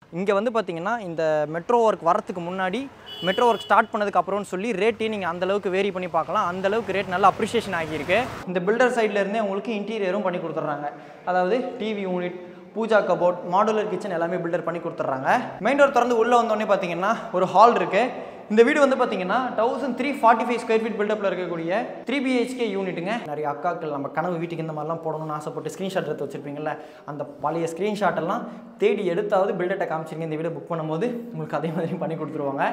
இங்கே வந்து பார்த்தீங்கன்னா இந்த மெட்ரோ ஒர்க் வரத்துக்கு முன்னாடி மெட்ரோ ஒர்க் ஸ்டார்ட் பண்ணதுக்கு அப்புறம்னு சொல்லி ரேட்டையும் நீங்கள் அந்த அளவுக்கு வேரி பண்ணி பார்க்கலாம் அந்த அளவுக்கு ரேட் நல்லா அப்ரிஷியேஷன் ஆகியிருக்கு இந்த பில்டர் சைட்ல இருந்தே உங்களுக்கு இன்டீரியரும் பண்ணி கொடுத்துட்றாங்க அதாவது TV unit pooja cupboard modular kitchen எல்லாமே பில்டர் பண்ணி கொடுத்துட்றாங்க மெயின் டோர் திறந்து உள்ளே வந்தோடனே பார்த்தீங்கன்னா ஒரு ஹால் இருக்குது இந்த வீடு வந்து பார்த்தீங்கன்னா thousand three forty five square feet பில்டப்பில் இருக்கக்கூடிய த்ரீ பிஹெச்கே யூனிட்டுங்க நிறைய அக்காக்கள் நம்ம கனவு வீட்டுக்கு இந்த மாதிரிலாம் போடணும்னு ஆசைப்பட்டு ஸ்க்ரீன்ஷாட் எடுத்து வச்சிருப்பீங்கல்ல அந்த பழைய ஸ்க்ரீன்ஷாட் எல்லாம் தேடி எடுத்தாவது பில்டர்ட்டை காமிச்சிருங்க இந்த வீடை புக் பண்ணும்போது உங்களுக்கு அதே மாதிரி பண்ணி கொடுத்துருவாங்க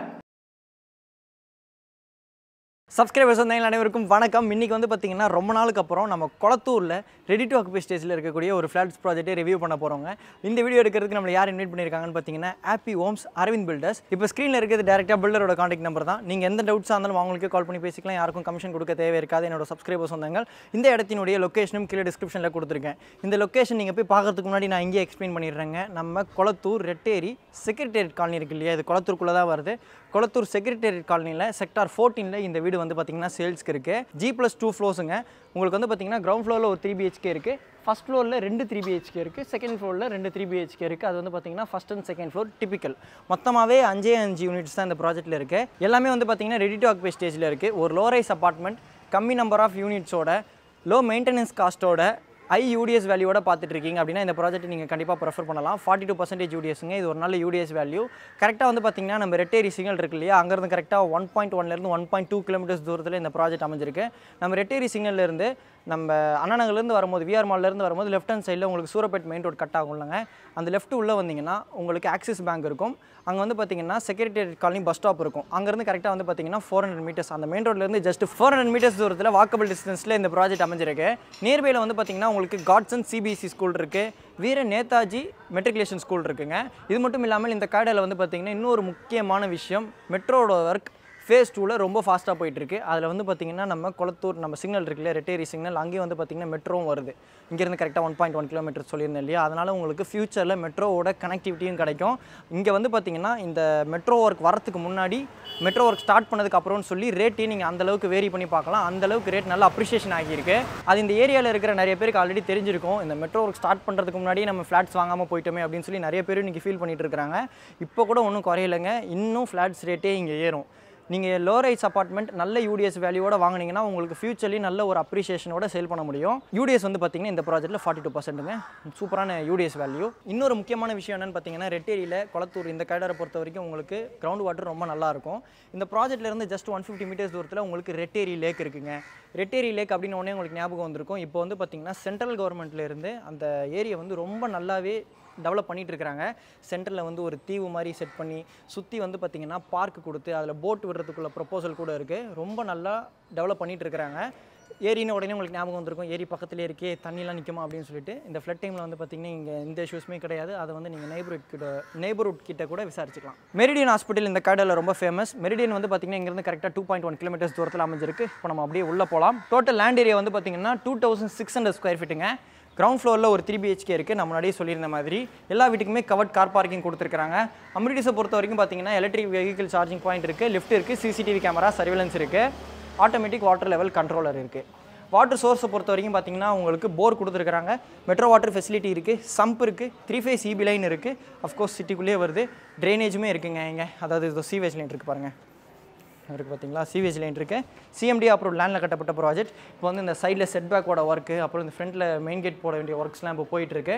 சப்ஸ்கிரைபர்ஸ் வந்தவங்க அனைவருக்கும் வணக்கம் இன்னைக்கு வந்து பார்த்தீங்கன்னா ரொம்ப நாளுக்கு அப்புறம் நம்ம கொளத்தூரில் ரெடி டு ஆக்குபை ஸ்டேஜில் இருக்கக்கூடிய ஒரு ஃப்ளாட்ஸ் ப்ராஜெக்ட்டை ரிவ்யூ பண்ண போகிறோங்க இந்த வீடியோ எடுக்கிறதுக்கு நம்மளை யார் இன்வைட் பண்ணியிருக்காங்கன்னு பார்த்தீங்கன்னா ஹாப்பி ஹோம்ஸ் அரவிந்த் பில்டர்ஸ் இப்போ ஸ்க்ரீனில் இருக்கிறது டேரெக்டாக பில்டரோட காண்டாக்ட் நம்பர் தான் நீங்கள் எந்த டவுட்ஸாக இருந்தாலும் அவங்களுக்கே கால் பண்ணி பேசிக்கலாம் யாருக்கும் கமிஷன் கொடுக்க தேவை இருக்காது என்னோட சப்ஸ்கிரைபர்ஸ் வந்தாங்க இந்த இடத்தினுடைய லொக்கேஷனும் கீழே டிஸ்கிரிப்ஷனில் கொடுத்துருக்கேன் இந்த லொக்கேஷன் நீங்கள் போய் பார்க்கறதுக்கு முன்னாடி நான் இங்கேயே எக்ஸ்பிளைன் பண்ணிடுறேங்க நம்ம கொளத்தூர் ரெட்டேரி செக்ரட்டேரியட் காலனி இருக்கு இல்லையா இது கொளத்தூருக்குள்ளே தான் வருது கொளத்தூர் செக்ரட்டேரியட் காலனியில் செக்டார் ஃபோர்டீனில் இந்த வீடு வந்து பார்த்தீங்கன்னா சேல்ஸ்க்கு இருக்குது ஜி ப்ளஸ் டூ ஃப்ளோர்ஸுங்க உங்களுக்கு வந்து பார்த்தீங்கன்னா கிரவுண்ட் ஃப்ளோரில் ஒரு த்ரீ பிஹெச்கே இருக்குது ஃபஸ்ட் ஃப்ளோரில் ரெண்டு த்ரீ பிஹெச்கே இருக்குது செகண்ட் ஃப்ளோரில் ரெண்டு த்ரீ பிஹெச்கே இருக்குது அது வந்து பார்த்தீங்கன்னா first and second floor typical மொத்தமாகவே அஞ்சே அஞ்சு யூனிட்ஸ் தான் இந்த ப்ராஜெக்ட்டில் இருக்குது எல்லாமே வந்து பார்த்தீங்கன்னா ரெடி டு ஆக்குபை ஸ்டேஜில் இருக்குது ஒரு லோ ரைஸ் அப்பார்ட்மெண்ட் கம்மி நம்பர் ஆஃப் யூனிட்ஸோட லோ மெயின்டெனன்ஸ் காஸ்ட்டோட ஹை யூடிஎஸ் வேல்யூவோட பார்த்துட்டு இருக்கீங்க அப்படின்னா இந்த ப்ராஜெக்ட் நீங்கள் கண்டிப்பாக ப்ரிஃபர் பண்ணலாம் ஃபார்ட்டி டூ பர்சன்டேஜ் யூடிஎஸ்ங்க இது ஒரு நல்ல யூடிஎஸ் வேல்யூ கரெக்டாக வந்து பார்த்தீங்கன்னா நம்ம ரெட்டேரி சிக்னல் இருக்கு இல்லையா அங்கேருந்து கரெக்டாக ஒன் பாயிண்ட் ஒன்லேருந்து ஒன் பாயிண்ட் டூ கிலோமீட்டர்ஸ் தூரத்தில் இந்த ப்ராஜெக்ட் அமைஞ்சிருக்கு நம்ம ரெட்டேரி சிக்னல்லேருந்து நம்ம அண்ணாநகர்லேருந்து வரும்போது விஆர் மால்லேருந்து வரும்போது லெஃப்ட் ஹேண்ட் சைடில் உங்களுக்கு சூரப்பேட் மெயின் ரோட் கட் ஆகும் இல்லைங்க அந்த லெஃப்ட் உள்ளே வந்தீங்கன்னா உங்களுக்கு ஆக்சிஸ் பேங்க் இருக்கும் அங்கே வந்து பார்த்தீங்கன்னா செக்ரட்டேரியட் காலனி பஸ் ஸ்டாப் இருக்கும் அங்கேருந்து கரெக்டாக வந்து பார்த்தீங்கன்னா ஃபோர் ஹண்ட்ரட் மீட்டர்ஸ் அந்த மெயின் ரோட்லேருந்து ஜஸ்ட் ஃபோர் ஹண்ட்ரட் மீட்டர்ஸ் தூரத்தில் வாக்கபிள் டிஸ்டன்ஸில் இந்த ப்ராஜெக்ட் அமைஞ்சிருக்கு நியர்பையில் வந்து பார்த்தீங்கன்னா உங்களுக்கு காட்சன் சிபிஎஸ்சி ஸ்கூல் இருக்குது வீர நேதாஜி மெட்ரிகுலேஷன் ஸ்கூல் இருக்குங்க இது மட்டும் இல்லாமல் இந்த காடையில் வந்து பார்த்தீங்கன்னா இன்னொரு முக்கியமான விஷயம் மெட்ரோட ஒர்க் ஃபேஸ் டூவில் ரொம்ப ஃபாஸ்ட்டாக போயிட்டுருக்கு அதில் வந்து பார்த்திங்கன்னா நம்ம கொளத்தூர் நம்ம சிக்னல் இருக்குல்ல ரெட்டேரி சிக்னல் அங்கேயும் வந்து பார்த்திங்கன்னா மெட்ரோவும் வருது இங்கேருந்து கரெக்டாக ஒன் பாயிண்ட் ஒன் கிலோமீட்டர் சொல்லியிருந்தேன் இல்லையா அதனால் உங்களுக்கு ஃப்யூச்சரில் மெட்ரோவோட கனெக்டிவிட்டியும் கிடைக்கும் இங்கே வந்து பார்த்திங்கன்னா இந்த மெட்ரோ ஒர்க் வரத்துக்கு முன்னாடி மெட்ரோ ஒர்க் ஸ்டார்ட் பண்ணதுக்கு அப்புறம்னு சொல்லி ரேட்டையும் நீங்கள் அந்த அளவுக்கு வேரி பண்ணி பார்க்கலாம் அந்த அளவுக்கு ரேட் நல்லா அப்ரிஷியேஷன் ஆகியிருக்கு அது இந்த ஏரியாவில் இருக்கிற நிறைய பேருக்கு ஆல்ரெடி தெரிஞ்சிருக்கும் இந்த மெட்ரோ ஒர்க் ஸ்டார்ட் பண்ணுறதுக்கு முன்னாடி நம்ம ஃப்ளாட்ஸ் வாங்காமல் போயிட்டோமே அப்படின்னு சொல்லி நிறைய பேர் இன்றைக்கி ஃபீல் பண்ணிட்டு இருக்காங்க இப்போ கூட ஒன்றும் குறையலைங்க இன்னும் ஃப்ளாட்ஸ் ரேட்டே இங்கே ஏறும் நீங்கள் லோ ரைஸ் அப்பார்ட்மெண்ட் நல்ல யூடிஎஸ் வேல்யூவோட வாங்கினீங்கன்னா உங்களுக்கு ஃபியூச்சர்லி நல்ல ஒரு அப்ரிஷியேஷனோட சேல் பண்ண முடியும் யூடிஎஸ் வந்து பார்த்தீங்கன்னா இந்த ப்ராஜெக்ட்டில் ஃபார்ட்டி டூ பர்சன்ட்டுங்க சூப்பரான யூடிஎஸ் வேல்யூ இன்னொரு முக்கியமான விஷயம் என்னென்னு பார்த்தீங்கன்னா ரெட்டேரியில் கொளத்தூர் இந்த கேடரை பொறுத்த வரைக்கும் உங்களுக்கு கிரவுண்ட் வாட்டர் ரொம்ப நல்லா இருக்கும் இந்த ப்ராஜெக்ட்ல இருந்து ஜஸ்ட் ஒன் ஃபிஃப்டி மீட்டர்ஸ் தூரத்தில் உங்களுக்கு ரெட்டேரி லேக் இருக்குங்க ரெட்டேரி லேக் அப்படின்னு உடனே உங்களுக்கு ஞாபகம் வந்திருக்கும் இப்போ வந்து பார்த்தீங்கன்னா சென்ட்ரல் கவர்மெண்ட்ல இருந்து அந்த ஏரியா வந்து ரொம்ப நல்லாவே டெவலப் பண்ணிட்டு இருக்கிறாங்க சென்டரில் வந்து ஒரு தீவு மாதிரி செட் பண்ணி சுற்றி வந்து பார்த்திங்கன்னா பார்க் கொடுத்து அதில் போட் விடுறதுக்குள்ள ப்ரொப்போசல் கூட இருக்குது ரொம்ப நல்லா டெவலப் பண்ணிட்டு இருக்கிறாங்க ஏரின்னு உடனே உங்களுக்கு ஞாபகம் வந்திருக்கும் ஏரி பக்கத்துலேயே இருக்கே தண்ணிலாம் நிற்குமா அப்படின்னு சொல்லிட்டு இந்த ஃப்ளட் டைமில் வந்து பார்த்திங்கன்னா இங்கே எந்த இஷ்யூஸுமே கிடையாது அதை வந்து நீங்கள் நெய்பர்ஹுட் கிட்ட நெய்பர்ஹுட் கிட்ட கூட விசாரிச்சுக்கலாம் மெரிடியன் ஹாஸ்பிட்டல் இந்த கடலில் ரொம்ப ஃபேமஸ் மெரிடியன் வந்து பார்த்திங்கன்னா இங்கேருந்து கரெக்டாக டூ பாயிண்ட் ஒன் கிலோமீட்டர்ஸ் தூரத்தில் அமைஞ்சிருக்கு இப்போ நம்ம அப்படியே உள்ளே போகலாம் டோட்டல் லேண்ட் ஏரியா வந்து பார்த்திங்கன்னா two thousand six hundred square ஃபீட்டுங்க கிரவுண்ட் ஃப்ளோரில் ஒரு த்ரீ பிஹெச்கே இருக்குது நம்ம முன்னாடியே சொல்லியிருந்த மாதிரி எல்லா வீட்டுக்குமே கவர்ட் கார் பார்க்கிங் கொடுத்துருக்காங்க அம்ரிடிஸை பொறுத்த வரைக்கும் பார்த்தீங்கன்னா எலக்ட்ரிக் வெஹிக்கிள் சார்ஜிங் பாயிண்ட் இருக்குது லிஃப்ட் இருக்குது சிசிடிவி கேமரா சர்வேலன்ஸ் இருக்குது ஆட்டோமேட்டிக் வாட்டர் லெவல் கண்ட்ரோலர் இருக்குது வாட்டர் சோர்ஸை பொறுத்த வரைக்கும் பார்த்தீங்கன்னா உங்களுக்கு போர் கொடுத்துருக்காங்க மெட்ரோ வாட்டர் ஃபெசிலிட்டி இருக்குது சம்ப் இருக்குது த்ரீ ஃபேஸ் இபி லைன் இருக்குது அஃப்கோர்ஸ் சிட்டிக்குள்ளேயே வருது ட்ரைனேஜுமே இருக்குங்க இங்கே அதாவது இது சீவேஜ் லைன் இருக்குது பாருங்கள் இருக்குது பார்த்தீங்களா சிவேஜ் லைன் இருக்குது சிஎம்டி அப்புறம் லேண்டில் கட்டப்பட்ட ப்ராஜெக்ட் இப்போ வந்து இந்த சைடில் செட் பேக்கோட ஒர்க்கு அப்புறம் இந்த ஃப்ரண்ட்டில் மெயின் கேட் போட வேண்டிய ஒர்க்ஸ்லாம் இப்போ போயிட்டுருக்கு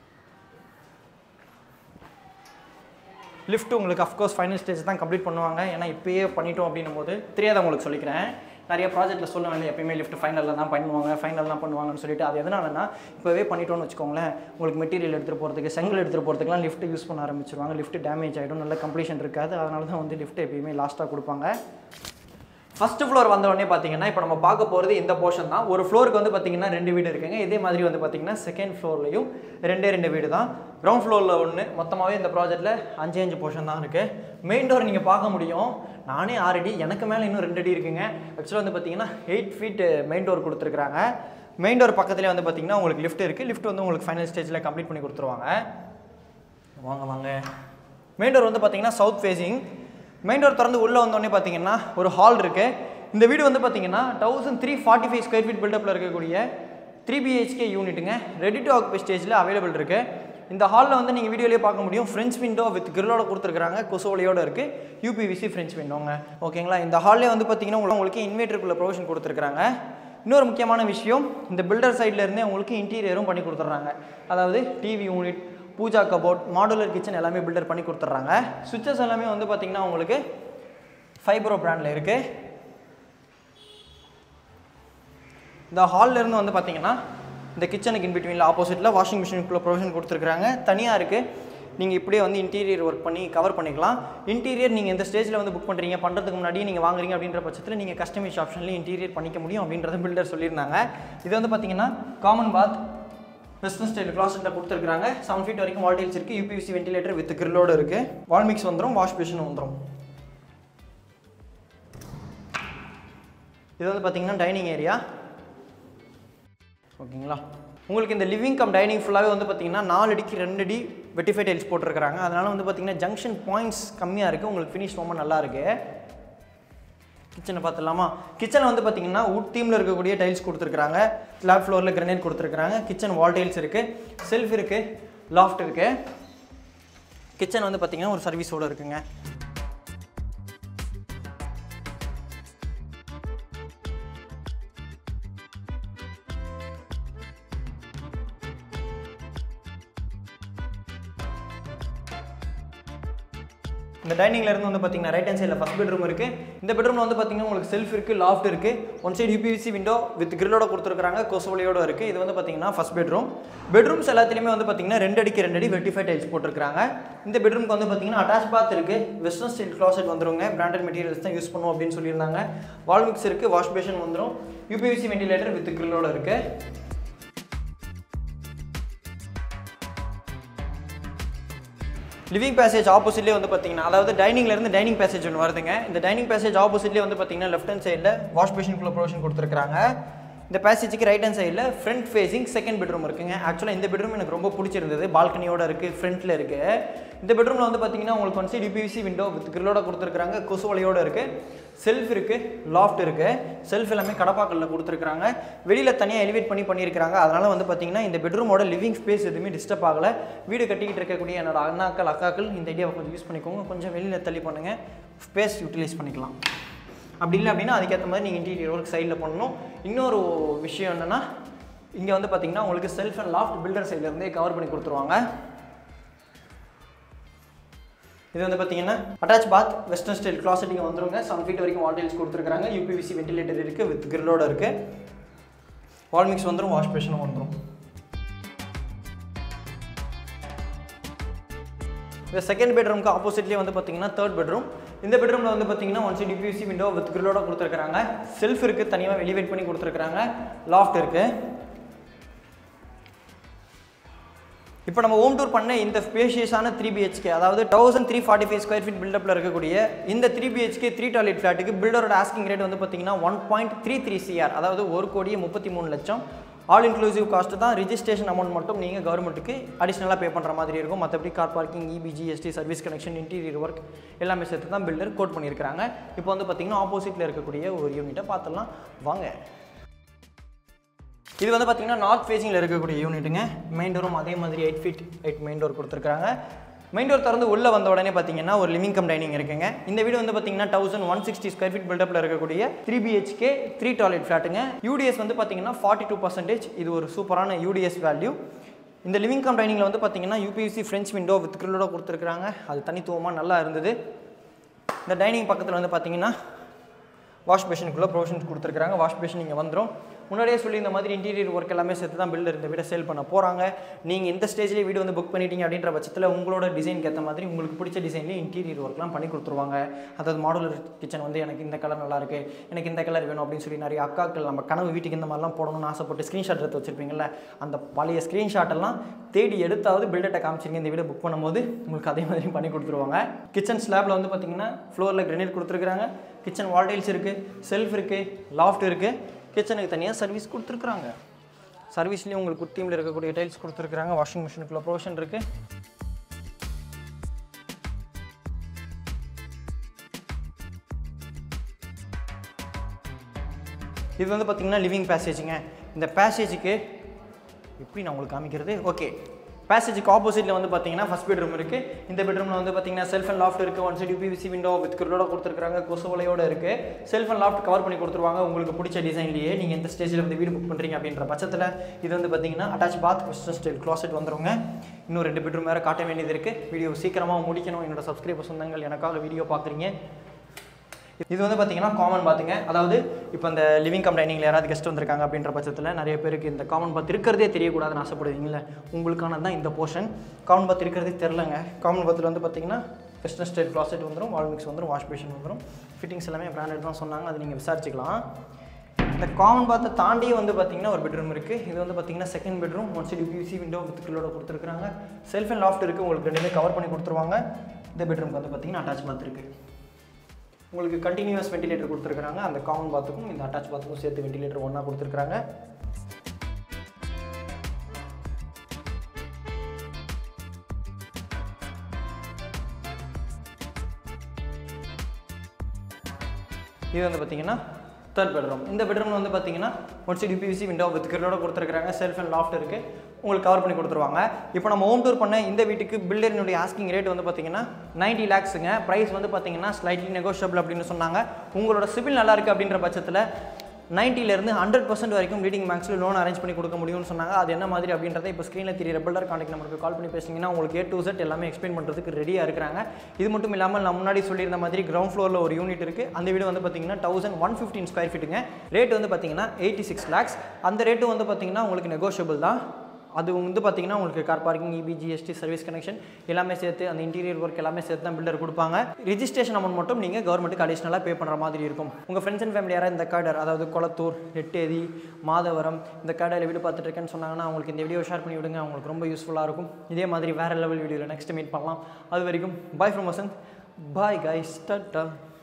லிஃப்ட் உங்களுக்கு அஃப்கோர்ஸ் ஃபைனல் ஸ்டேஜ் தான் கம்ப்ளீட் பண்ணுவாங்க ஏன்னா இப்போயே பண்ணிட்டோம் அப்படின்னும் போது தெரியாத உங்களுக்கு சொல்லிக்கிறேன் நிறைய ப்ராஜெக்ட்டில் சொல்லுவாங்க எப்பயுமே லிஃப்ட் ஃபைனலில் தான் பண்ணுவாங்க ஃபைனல் தான் பண்ணுவாங்கன்னு சொல்லிட்டு அது எதனாலனா இப்போவே பண்ணிட்டோம்னு வச்சுக்கோங்களேன் உங்களுக்கு மெட்டீரியல் எடுத்துகிட்டு போகிறதுக்கு செங்கல் எடுத்துகிட்டு போகிறதுக்குலாம் லிஃப்ட் யூஸ் பண்ண ஆரம்பிச்சிருவாங்க லிஃப்ட் டேமேஜ் ஆகிடும் நல்ல கம்ப்ளீஷன் இருக்காது அதனால தான் வந்து லிஃப்ட் எப்பயுமே லாஸ்ட்டாக கொடுப்பாங்க ஃபஸ்ட்டு ஃப்ளோர் வந்த உடனே பார்த்தீங்கன்னா இப்போ நம்ம பார்க்க போகிறது இந்த போர்ஷன் தான் ஒரு ஃப்ளோருக்கு வந்து பார்த்தீங்கன்னா ரெண்டு வீடு இருக்குங்க இதே மாதிரி வந்து பார்த்தீங்கன்னா செகண்ட் ஃப்ளோர்லையும் ரெண்டே ரெண்டு வீடு தான் கிரவுண்ட் ஃப்ளோரில் ஒன்று மொத்தமாகவே இந்த ப்ராஜெக்ட்டில் அஞ்சு அஞ்சு போர்ஷன் தான் இருக்குது மெயின் டோர் நீங்கள் பார்க்க முடியும் நானே ஆல்ரெடி எனக்கு மேலே இன்னும் ரெண்டு அடி இருக்குங்க ஆக்சுவலாக வந்து பார்த்தீங்கன்னா எயிட் ஃபீட் மெயின் டோர் கொடுத்துருக்குறாங்க மெயின் டோர் பக்கத்துலேயே வந்து பார்த்தீங்கன்னா உங்களுக்கு லிஃப்ட் இருக்குது லிஃப்ட் வந்து உங்களுக்கு ஃபைனல் ஸ்டேஜில் கம்ப்ளீட் பண்ணி கொடுத்துருவாங்க வாங்க வாங்க மெயின் டோர் வந்து பார்த்தீங்கன்னா சவுத் ஃபேஸிங் மெயின் டோர் திறந்து உள்ளே வந்தோடனே பார்த்தீங்கன்னா ஒரு ஹால் இருக்குது இந்த வீடு வந்து பார்த்தீங்கன்னா thousand three forty five square feet பில்டப்பில் இருக்கக்கூடிய த்ரீ பிஹெச்கே யூனிட்டுங்க ரெடி டு ஆக்குபை ஸ்டேஜில் அவைலபிள் இருக்குது இந்த ஹாலில் வந்து நீங்கள் வீடியோலேயே பார்க்க முடியும் ஃப்ரெஞ்ச் விண்டோ வித் கிரிலோட கொடுத்துருக்காங்க கொசுவலியோட இருக்குது யூபிவிசி ஃப்ரெஞ்ச் விண்டோங்க ஓகேங்களா இந்த ஹால்லே வந்து பார்த்தீங்கன்னா உங்களுக்கு உங்களுக்கு இன்வெர்ட்டருக்குள்ள ப்ரொவிஷன் கொடுத்துருக்காங்க இன்னொரு முக்கியமான விஷயம் இந்த பில்டர் சைடில் இருந்தே உங்களுக்கு இன்டீரியரும் பண்ணி கொடுத்துட்றாங்க அதாவது TV unit pooja cupboard modular kitchen எல்லாமே பில்டர் பண்ணி கொடுத்துட்றாங்க சுவிச்சஸ் எல்லாமே வந்து பார்த்தீங்கன்னா உங்களுக்கு ஃபைப்ரோ பிராண்டில் இருக்குது இந்த ஹால்ல இருந்து வந்து பார்த்தீங்கன்னா இந்த கிச்சனுக்கு இன் பிட்வீனில் ஆப்போசிட்டில் வாஷிங் மிஷினுக்குள்ள ப்ரொவிஷன் கொடுத்துருக்காங்க தனியாக இருக்குது நீங்கள் இப்படியே வந்து இன்டீரியர் ஒர்க் பண்ணி கவர் பண்ணிக்கலாம் இன்டீரியர் நீங்கள் இந்த ஸ்டேஜில் வந்து புக் பண்ணுறீங்க பண்ணுறதுக்கு முன்னாடி நீங்கள் வாங்குறீங்க அப்படின்ற பட்சத்தில் நீங்கள் கஸ்டமைஸ் ஆப்ஷன்லேயும் இன்டீரியர் பண்ணிக்க முடியும் அப்படின்றத பில்டர் சொல்லியிருந்தாங்க இது வந்து பார்த்தீங்கன்னா காமன் பாத் வெஸ்டர்ன் ஸ்டைல் கிளாஸ்ட்டில் கொடுத்துருக்காங்க செவன் ஃபீட் வரைக்கும் வால்டேஜ் இருக்குது யூபிவிசி வென்டிலேட்டர் வித் கிரில்லோடு இருக்குது வால் மிக்ஸ் வந்துடும் வாஷ் பேஷன் வந்துடும் இது வந்து பார்த்தீங்கன்னா டைனிங் ஏரியா ஓகேங்களா உங்களுக்கு இந்த லிவிங் கம் டைனிங் ஃபுல்லாகவே வந்து பார்த்தீங்கன்னா நாலு அடிக்கு ரெண்டு அடி வெட்டிஃபை டைல்ஸ் போட்டிருக்காங்க அதனால் வந்து பார்த்தீங்கன்னா ஜங்ஷன் பாயிண்ட்ஸ் கம்மியாக இருக்குது உங்களுக்கு ஃபினிஷ் ரொம்ப நல்லா இருக்கு கிச்சனை பார்த்துலாமா கிச்சன் வந்து பார்த்தீங்கன்னா உட் தீமில் இருக்கக்கூடிய டைல்ஸ் கொடுத்துருக்காங்க ஸ்லாப் ஃப்ளோரில் கிரனைட் கொடுத்துருக்காங்க கிச்சன் வால் டைல்ஸ் இருக்குது செல்ஃப் இருக்குது லாஃப்ட் இருக்குது கிச்சன் வந்து பார்த்தீங்கன்னா ஒரு சர்வீஸோடு இருக்குங்க இந்த டைனிங்ல இருந்து வந்து பார்த்தீங்கன்னா ரைட் ஹேண்ட் சைடில் ஃபஸ்ட் பெட்ரூம் இருக்கு இந்த பெட்ரூம்ல வந்து பார்த்தீங்கன்னா உங்களுக்கு செல்ஃப் இருக்கு லாஃப்ட் இருக்கு one side UPVC window with கிரிலோட கொடுத்துருக்காங்க கொசுவலியோட இருக்கு இது வந்து பார்த்தீங்கன்னா ஃபஸ்ட் பெட்ரூம் பெட்ரூம்ஸ் எல்லாத்துலேயுமே வந்து பார்த்தீங்கன்னா ரெண்டு அடிக்கு ரெண்டு அடி வெட்டிஃபை டைல்ஸ் போட்டிருக்காங்க இந்த பெட்ரூம்க்கு வந்து பார்த்தீங்கன்னா அட்டாச் பாத் இருக்கு வெஸ்டர்ன் ஸ்டைல் க்ளாசெட் வந்துருங்க பிராண்டட் மெட்டீரியல்ஸ் தான் யூஸ் பண்ணுவோம் அப்படின்னு சொல்லியிருந்தாங்க வால் மிக்ஸ் இருக்கு வாஷ் பேஷன் வந்துடும் யூபிவிசி வெண்டிலேட்டர் வித் கிரிலோட இருக்கு லிவிங் பேசேஜ் ஆப்போசிட்லேயே வந்து பார்த்தீங்கன்னா அதாவது டைனிங்ல இருந்து டைனிங் பேசேஜ் ஒன்று வருதுங்க இந்த டைனிங் பேசேஜ் ஆப்போசிட்லேயே வந்து பார்த்தீங்கன்னா லெஃப்ட் ஹேண்ட் சைடில் வாஷ் பேஷனுக்குள்ள ப்ரொவிஷன் கொடுத்துருக்காங்க இந்த பேசேஜுக்கு ரைட் ஹேண்ட் சைடில் ஃப்ரண்ட் ஃபேசிங் செகண்ட் பெட்ரூம் இருக்குங்க ஆக்சுவலாக இந்த பெட்ரூம் எனக்கு ரொம்ப பிடிச்சிருந்தது பால்கனியோட இருக்குது ஃப்ரண்ட்டில் இருக்குது இந்த பெட்ரூமில் வந்து பார்த்தீங்கன்னா உங்களுக்கு வந்து யூபிவிசி விண்டோ வித் கிரிலோட கொடுத்துருக்காங்க கொசுவலையோட இருக்குது செல்ஃப் இருக்குது லாஃப்ட் இருக்குது செல்ஃப் எல்லாமே கடப்பாக்கல்ல கொடுத்துருக்காங்க வெளியில் தனியாக எலிவேட் பண்ணி பண்ணியிருக்காங்க அதனால் வந்து பார்த்தீங்கன்னா இந்த பெட்ரூமோட லிவிங் ஸ்பேஸ் எதுவுமே டிஸ்டர்ப் ஆகலை வீடு கட்டிக்கிட்டு இருக்கக்கூடிய என்னோட அண்ணாக்கள் அக்காக்கள் இந்த ஐடியாவை கொஞ்சம் யூஸ் பண்ணிக்கோங்க கொஞ்சம் வெளியில் தள்ளி பண்ணுங்கள் ஸ்பேஸ் யூட்டிலைஸ் பண்ணிக்கலாம் அப்படி இல்லை அப்படின்னா அதுக்கேற்ற மாதிரி நீங்கள் இன்டீரியர் ஒர்க் சைடில் பண்ணணும் இன்னொரு விஷயம் என்னென்னா இங்கே வந்து பார்த்தீங்கன்னா உங்களுக்கு செல்ஃப் அண்ட் லாஃப்ட் பில்டர் சைட்லேருந்தே கவர் பண்ணி கொடுத்துருவாங்க இது வந்து பார்த்தீங்கன்னா attach bath western style closet இங்கே வந்துருங்க செவன் ஃபீட் வரைக்கும் வால் டைல்ஸ் கொடுத்துருக்காங்க யூபிவிசி வென்டிலேட்டர் இருக்குது வித் கிரிலோட இருக்குது வால் மிக்ஸ் வந்துடும் வாஷ் பேஷனும் வந்துடும் இந்த செகண்ட் பெட்ரூம்க்கு ஆப்போசிட்லேயே வந்து பார்த்தீங்கன்னா தேர்ட் பெட்ரூம் இந்த பெட்ரூமில் வந்து பார்த்தீங்கன்னா one side UPVC window with கிரிலோட கொடுத்துருக்காங்க செல்ஃப் இருக்குது தனியாக எலிவேட் பண்ணி கொடுத்துருக்காங்க லாஃப்ட் இருக்குது இப்போ நம்ம ஹோம் டூர் பண்ண இந்த ஸ்பேஷியஸான த்ரீ பிஹெச்கே அதாவது thousand three forty five square feet பில்டப்பில் இருக்கக்கூடிய இந்த த்ரீ பிஹெச்கே த்ரீ டாய்லெட் ஃப்ளாட்டுக்கு பில்டரோட ஆஸ்கிங் ரேட் வந்து பார்த்தீங்கன்னா one point three three CR அதாவது ஒரு கோடியே முப்பத்தி மூணு லட்சம் ஆல் இன்க்ளூசிவ் காஸ்ட் தான் ரிஜிஸ்ட்ரேஷன் அமௌண்ட் மட்டும் நீங்கள் கவர்மெண்ட்டுக்கு அடிஷ்னலாக பே பண்ணுற மாதிரி இருக்கும் மற்றபடி car parking EB GST service connection interior work எல்லாமே சேர்த்து தான் பில்டர் கோட் பண்ணியிருக்காங்க இப்போ வந்து பார்த்தீங்கன்னா ஆப்போசிட்டில் இருக்கக்கூடிய ஒரு யூனிட்டை பார்த்துடலாம் வாங்க இது வந்து பார்த்தீங்கன்னா நார்த் ஃபேஸிங்கில் இருக்கக்கூடிய யூனிட்டுங்க மெயின் டோரும் அதே மாதிரி eight feet eight main door கொடுத்துருக்காங்க மெயின் டோர் திறந்து உள்ளே வந்த உடனே பார்த்தீங்கன்னா ஒரு லிவிங் கம் டைனிங் இருக்குங்க இந்த வீடு வந்து பார்த்தீங்கன்னா thousand one sixty square feet பில்டப்பில் இருக்கக்கூடிய த்ரீ பிஹெச்கே த்ரீ டாய்லெட் ஃப்ளாட்டுங்க யூடிஎஸ் வந்து பார்த்தீங்கன்னா ஃபார்ட்டி டூ பர்சன்டேஜ் இது ஒரு சூப்பரான யூடிஎஸ் வேல்யூ இந்த லிவிங் கம் டைனிங்கில் வந்து பார்த்தீங்கன்னா யூபிசி ஃப்ரெஞ்ச் விண்டோ வித் கிரிலோட கொடுத்துருக்காங்க அது தனித்துவமாக நல்லா இருந்தது இந்த டைனிங் பக்கத்தில் வந்து பார்த்தீங்கன்னா வாஷ் பேஷனுக்குள்ளே ப்ரொவிஷன்ஸ் கொடுத்துருக்காங்க வாஷ் பேஷன் இங்கே வந்துடும் முன்னாடியே சொல்லி இந்த மாதிரி இன்டீரியர் ஒர்க் எல்லாமே சேர்த்து தான் பில்டர் இந்த வீடை சேல் பண்ண போகிறாங்க நீங்கள் இந்த ஸ்டேஜ்லேயே வீடு வந்து புக் பண்ணிட்டீங்க அப்படின்ற பட்சத்தில் உங்களோட டிசைனுக்கு ஏற்ற மாதிரி உங்களுக்கு பிடிச்ச டிசைன்லேயே இன்டீரியர் ஒர்க்லாம் பண்ணி கொடுத்துருவாங்க அதாவது மாடுலர் கிச்சன் வந்து எனக்கு இந்த கலர் நல்லா இருக்கு எனக்கு இந்த கலர் வேணும் அப்படின்னு சொல்லி நிறைய அக்காக்கள் நம்ம கனவு வீட்டுக்கு இந்த மாதிரிலாம் போடணும்னு ஆசைப்பட்டு ஸ்க்ரீன்ஷாட் எடுத்து வச்சிருப்பீங்கல்ல அந்த பழைய ஸ்க்ரீன்ஷாட் எல்லாம் தேடி எடுத்தாவது பில்டர்ட்டை காமிச்சிருங்க இந்த வீடை புக் பண்ணும்போது உங்களுக்கு அதே மாதிரி பண்ணி கொடுத்துருவாங்க கிச்சன் ஸ்லாப்ல வந்து பார்த்தீங்கன்னா ஃப்ளோரில் கிரனைட் கொடுத்துருக்காங்க கிச்சன் வால் டைல்ஸ் இருக்குது செல்ஃப் இருக்குது லாஃப்ட் இருக்குது கிச்சனுக்கு தனியாக சர்வீஸ் கொடுத்துருக்குறாங்க சர்வீஸ்லேயும் உங்களுக்கு குத்தீமில் இருக்கக்கூடிய டைல்ஸ் கொடுத்துருக்குறாங்க வாஷிங் மிஷினுக்குள்ள ப்ரொவிஷன் இருக்குது இது வந்து பார்த்தீங்கன்னா லிவிங் பேசேஜுங்க இந்த பேசேஜுக்கு எப்படி நான் உங்களுக்கு காமிக்கிறது ஓகே பேசேஜுக்கு ஆப்போசிட்டில் வந்து பார்த்தீங்கன்னா ஃபஸ்ட் பெட்ரூம் இருக்குது இந்த பெட்ரூமில் வந்து பார்த்தீங்கன்னா செல்ஃப் அண்ட் லாஃப்ட் இருக்குது one side UPVC window with கிரிலோட கொடுத்துருக்காங்க கொசுவலையோட இருக்குது செல்ஃப் அண்ட் லாஃப்ட் கவர் பண்ணி கொடுத்துருவாங்க உங்களுக்கு பிடிச்ச டிசைன்லேயே நீங்கள் எந்த ஸ்டேஜில் வந்து வீடு புக் பண்ணுறீங்க அப்படின்ற பட்சத்தில் இது வந்து பார்த்தீங்கன்னா attach bath western style closet வந்துருங்க இன்னும் ரெண்டு பெட்ரூம் வேறு காட்ட வேண்டியது இருக்குது வீடியோ சீக்கிரமாக முடிக்கணும் என்னோட சப்ஸ்கிரைபர் சொந்தங்கள் எனக்காக வீடியோ பார்க்குறீங்க இது வந்து பார்த்தீங்கன்னா காமன் பாத்துங்க அதாவது இப்போ இந்த லிவிங் கம் டைனிங்கில் யாராவது கெஸ்ட் வந்திருக்காங்க அப்படின்ற பட்சத்தில் நிறைய பேருக்கு இந்த காமன் பாத் இருக்கிறதே தெரியக்கூடாதுன்னு ஆசைப்படுவீங்களே உங்களுக்கானது தான் இந்த போர்ஷன் காமன் பாத் இருக்கிறதே தெரிலங்க காமன் பாத்தில் வந்து பார்த்தீங்கன்னா வெஸ்டர்ன் ஸ்டைல் க்ளாசெட் வந்துடும் வால் மிக்ஸ் வந்துடும் வாஷ் பேஷன் வந்துடும் ஃபிட்டிங்ஸ் எல்லாமே பிராண்டட் தான் சொன்னாங்க அது நீங்கள் விசாரிச்சுக்கலாம் இந்த காமன் பாத்தை தாண்டியே வந்து பார்த்தீங்கன்னா ஒரு பெட்ரூம் இருக்குது இது வந்து பார்த்தீங்கன்னா second bedroom one side UPVC window with கிலோட கொடுத்துருக்காங்க செல்ஃப் அண்ட் லாஃப்ட் இருக்குது உங்களுக்கு ரெண்டுமே கவர் பண்ணி கொடுத்துருவாங்க இந்த பெட்ரூம்க்கு வந்து பார்த்தீங்கன்னா அட்டாச் பாத் இருக்குது உங்களுக்கு கண்டினியூஸ் வென்டிலேட்டர் கொடுத்துருக்காங்க அந்த காமன் பாத்துக்கும் இந்த அட்டாச் பாத்துக்கும் சேர்த்து வென்டிலேட்டர் ஒன்றா கொடுத்துருக்காங்க இது வந்து பார்த்தீங்கன்னா தேர்ட் பெட்ரூம் இந்த பெட்ரூம் வந்து பார்த்தீங்கன்னா one side UPVC window with கிரிலோட கொடுத்துருக்காங்க செல்ஃப் அண்ட் லாஃப்ட் இருக்குது உங்களுக்கு கவர் பண்ணி கொடுத்துருவாங்க இப்போ நம்ம ஹோம் டூர் பண்ண இந்த வீட்டுக்கு பில்டரினுடைய ஆஸ்கிங் ரேட் வந்து பார்த்தீங்கன்னா 90 லேக்ஸுங்க ப்ரைஸ் வந்து பார்த்தீங்கன்னா ஸ்லைட்லி நெகோஷியபிள் அப்படின்னு சொன்னாங்க உங்களோட சிபில் நல்லா இருக்குது அப்படின்ற பட்சத்தில் 90 ல இருந்து ஹண்ட்ரட் பர்சன்ட் வரைக்கும் லீடிங் பேங்க்ஸில் லோன் அரேஞ்ச் பண்ணி கொடுக்க முடியும்னு சொன்னாங்க அது என்ன மாதிரி அப்படின்றத இப்போ ஸ்க்ரீனில் தெரியற பில்டர் கான்டெக்ட் நம்பருக்கு கால் பண்ணி பேசிங்கன்னா உங்களுக்கு ஏ டு செட் எல்லாமே எக்ஸ்பிளைன் பண்ணுறதுக்கு ரெடியாக இருக்கிறாங்க இது மட்டும் இல்லாமல் நான் முன்னாடி சொல்லியிருந்த மாதிரி கிரவுண்ட் ஃப்ளோரில் ஒரு யூனிட் இருக்குது அந்த வீடு வந்து பார்த்தீங்கன்னா தௌசண்ட் ஒன் ஃபிஃப்டின் ஸ்கொயர் ஃபீட்டுங்க ரேட் வந்து பார்த்தீங்கன்னா எயிட்டி சிக்ஸ் லேக்ஸ் அந்த ரேட்டு வந்து பார்த்தீங்கன்னா உங்களுக்கு நெகோஷியபிள் தான் அது வந்து பார்த்தீங்கன்னா உங்களுக்கு car parking EB GST service connection எல்லாமே சேர்த்து அந்த இன்டீரியர் ஒர்க் எல்லாமே சேர்த்து தான் பில்டர் கொடுப்பாங்க ரிஜிஸ்ட்ரேஷன் அமௌண்ட் மட்டும் நீங்கள் கவர்மெண்ட்டுக்கு அடிஷ்னலாக பே பண்ணுற மாதிரி இருக்கும் உங்கள் ஃப்ரெண்ட்ஸ் அண்ட் ஃபேமிலி யாராவது இந்த கார்டர் அதாவது கொளத்தூர் நெட்டேதி மாதவரம் இந்த கார்டில் வீடு பார்த்துட்டு இருக்கேன்னு சொன்னாங்கன்னா அவங்களுக்கு இந்த வீடியோ ஷேர் பண்ணி விடுங்க அவங்களுக்கு ரொம்ப யூஸ்ஃபுல்லாக இருக்கும் இதே மாதிரி வேறு லெவல் வீடியோவில் நெக்ஸ்ட் மீட் பண்ணலாம் அது வரைக்கும் bye from Vasanth bye guys ta-ta